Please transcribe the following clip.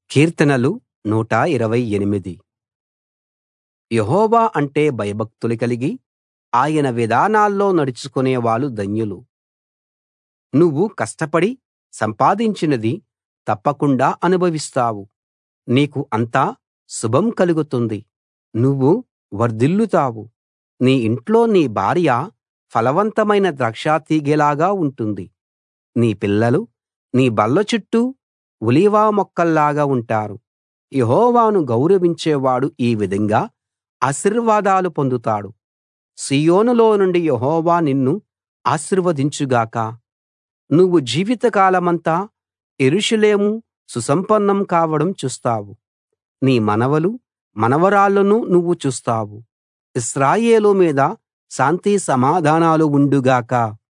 కీర్తనలు 128 యెహోవా అంటే భయభక్తులు కలిగి ఆయన విధానాల్లో నడుచుకునే వాళ్ళు ధన్యులు నువ్వు కష్టపడి సంపాదించినది తప్పకుండా అనుభవిస్తావు నీకు అంతా శుభం కలుగుతుంది నువ్వు వర్ధిల్లుతావు నీ ఇంట్లో నీ భార్య ఫలవంతమైన ద్రాక్షాతీగెలాగా ఉంటుంది నీ పిల్లలు నీ బల్ల చుట్టూ ఒలీవ మొక్కల్లాగా ఉంటారు యెహోవాను గౌరవించేవాడు ఈ విధంగా ఆశీర్వాదాలు పొందుతాడు సీయోనులో నుండి యెహోవా నిన్ను ఆశీర్వదించు గాక నువ్వు జీవితకాలమంతా యెరూషలేము సుసంపన్నం కావడం చూస్తావు నీ మనవలు మనవరాళ్ళను నువ్వు చూస్తావు ఇశ్రాయేలు మీద శాంతి సమాధానాలు ఉండు గాక